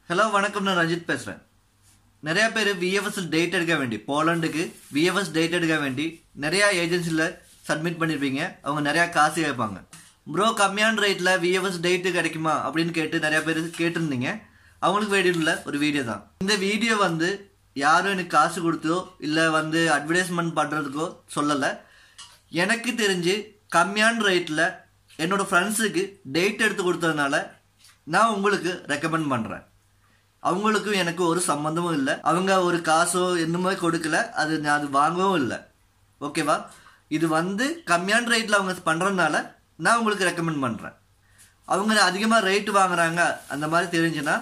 hello வணக்கம் நான் ரஞ்சித் பேசுகிறேன் நிறைய பேர் விஎஃப்எஸ் டேட் எடுக்க வேண்டி போலண்டுக்கு விஎஃப்எஸ் டேட் எடுக்க வேண்டி நிறையா ஏஜென்சியில் சப்மிட் பண்ணியிருப்பீங்க அவங்க நிறையா காசு கேட்பாங்க ப்ரோ கம்மியான ரேட்டில் விஎஃப்எஸ் டேட்டு கிடைக்குமா அப்படின்னு கேட்டு நிறையா பேர் கேட்டிருந்தீங்க அவங்களுக்கு வேண்டியுள்ள ஒரு வீடியோ தான் இந்த வீடியோ வந்து யாரும் எனக்கு காசு கொடுத்தோ இல்லை வந்து அட்வர்டைஸ்மெண்ட் பண்ணுறதுக்கோ சொல்லலை எனக்கு தெரிஞ்சு கம்மியான ரேட்டில் என்னோட ஃப்ரெண்ட்ஸுக்கு டேட் எடுத்து கொடுத்ததுனால நான் உங்களுக்கு ரெக்கமெண்ட் பண்ணுறேன் அவங்களுக்கும் எனக்கு ஒரு சம்மந்தமும் இல்லை அவங்க ஒரு காசோ என்னமோ கொடுக்கல அது நான் அது வாங்கவும் இல்லை ஓகேவா இது வந்து கம்மியான ரேட்டில் அவங்க பண்ணுறதுனால நான் உங்களுக்கு ரெக்கமெண்ட் பண்ணுறேன் அவங்க அதிகமாக ரேட்டு வாங்குறாங்க அந்த மாதிரி தெரிஞ்சுன்னா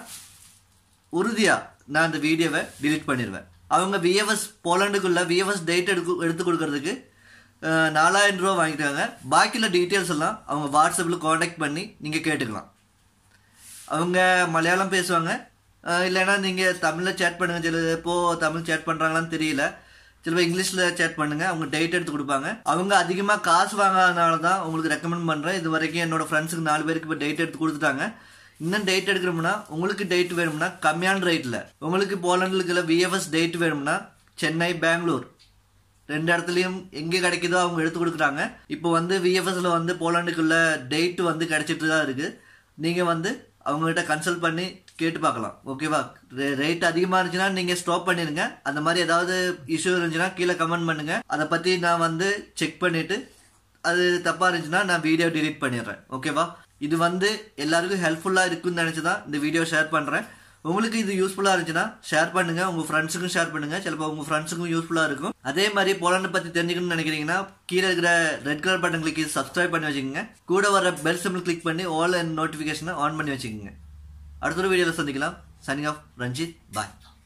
உறுதியாக நான் அந்த வீடியோவை delete பண்ணிடுவேன் அவங்க விஎஃப்எஸ் போலாண்டுக்குள்ள விஎஃப்எஸ் டேட் எடுத்து எடுத்து கொடுக்கறதுக்கு அஹ், நாலாயிரம் ரூபா வாங்கிட்டாங்க பாக்கியில் டீட்டெயில்ஸ் எல்லாம் அவங்க வாட்ஸ்அப்பில் காண்டாக்ட் பண்ணி நீங்கள் கேட்டுக்கலாம் அவங்க மலையாளம் பேசுவாங்க அஹ் இல்லைன்னா நீங்கள் தமிழில் சேட் பண்ணுங்க சில இப்போ தமிழ் சேட் பண்ணுறாங்களான்னு தெரியல சில பேர் இங்கிலீஷில் சேட் பண்ணுங்க அவங்க டேட் எடுத்து கொடுப்பாங்க அவங்க அதிகமாக காசு வாங்காதனால தான் உங்களுக்கு ரெக்கமெண்ட் பண்ணுறேன் இது வரைக்கும் என்னோட ஃப்ரெண்ட்ஸுக்கு நாலு பேருக்கு இப்போ டேட் எடுத்து கொடுத்துட்டாங்க இன்னும் டேட் எடுக்கணும்னா உங்களுக்கு டேட் வேணும்னா கம்மியான ரேட்டில் உங்களுக்கு போலண்டுல விஎஃப்எஸ் டேட் வேணும்னா சென்னை பெங்களூர் ரெண்டு இடத்துலையும் எங்கே கிடைக்குதோ அவங்க எடுத்து கொடுக்குறாங்க இப்போ வந்து விஎஃப்எஸ்ல வந்து போலாண்டுக்குள்ள டேட் வந்து கிடைச்சிட்டு தான் இருக்கு நீங்கள் வந்து அவங்ககிட்ட கன்சல்ட் பண்ணி கேட்டு பார்க்கலாம் ஓகேவா ரேட் அதிகமாக இருந்துச்சுன்னா நீங்கள் ஸ்டாப் பண்ணிடுங்க அந்த மாதிரி ஏதாவது இஷ்யூ இருந்துச்சுன்னா கீழே கமெண்ட் பண்ணுங்க அதை பற்றி நான் வந்து செக் பண்ணிட்டு அது தப்பாக இருந்துச்சுன்னா நான் வீடியோ delete பண்ணிடுறேன் ஓகேவா இது வந்து எல்லாருக்கும் ஹெல்ப்ஃபுல்லாக இருக்குன்னு நினச்சி தான் இந்த வீடியோ ஷேர் பண்ணுறேன் உங்களுக்கு இது யூஸ்ஃபுல்லாக இருந்துச்சுன்னா ஷேர் பண்ணுங்க உங்கள் ஃப்ரெண்ட்ஸுக்கும் ஷேர் பண்ணுங்க சிலப்போ உங்கள் ஃப்ரெண்ட்ஸுக்கும் யூஸ்ஃபுல்லாக இருக்கும் அதே மாதிரி போலாண்டை பற்றி தெரிஞ்சுக்கணும்னு நினைக்கிறீங்கன்னா கீழே இருக்கிற red colour button click subscribe பண்ணி வச்சுக்கோங்க கூட வர பெல் சிம்பிள் கிளிக் பண்ணி ஆல் அண்ட் நோட்டிஃபிகேஷனை ஆன் பண்ணி வச்சுக்கோங்க அடுத்த ஒரு வீடியோவில் சந்திக்கலாம் சனிங் ஆஃப் ரஞ்சித் பாய்